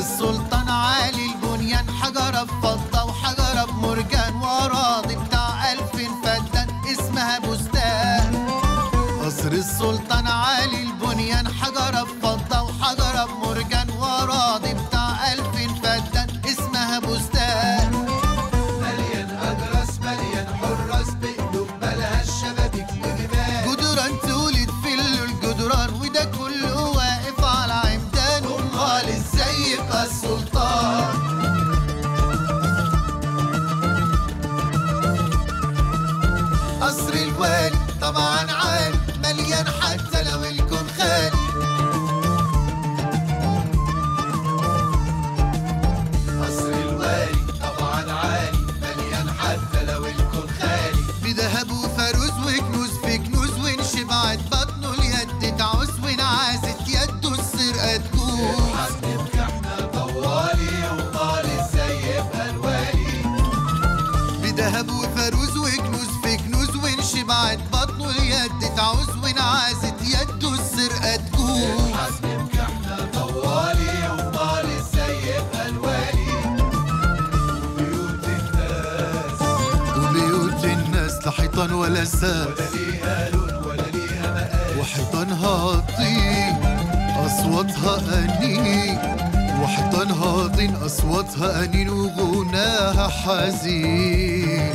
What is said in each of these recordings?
السلطان علي البنيان حجرة بفضة وحجرة بمرجان وأراضي بتاع ألف فدان اسمها بستان قصر السلطان علي البنيان حجرة بفضة وحجرة بمرجان وأراضي بتاع ألف فدان اسمها بستان مليان أجرس مليان حراس بقلوب مالها الشبابيك وجبال جدران تولد في الجدران وده كله واقف على عمدان امال ازاي يبقى السلطان قصر الوالي طبعا عالي مليان حتى لو الكون خالي قصر الوالي طبعا عالي مليان حتى لو الكون خالي بذهب وفاروس وكنوز في كنوز وانشبعت بطنه اليد تعوس وانعازت يده السرقة تكون حسبك احنا طوالي وقال ازاي يبقى الوالي بذهب وفاروز وكنوز في كنوز وانشبعت بطنه اليد تعوز وانعازت يده السرقة تكون حسبك احنا طوالي وقال ازاي يبقى الوالي بيوت الناس وبيوت الناس لا حيطان ولا سقف ولا ليها لون ولا ليها مقاس وحيطانها طين أصواتها أنين وحيطانها طين أصواتها أنين وغناها حزين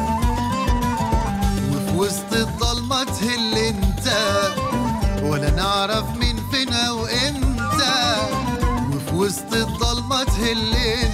وفي وسط الضلمة تهل انت ولا نعرف مين فينا وامتى وفي وسط الضلمة تهل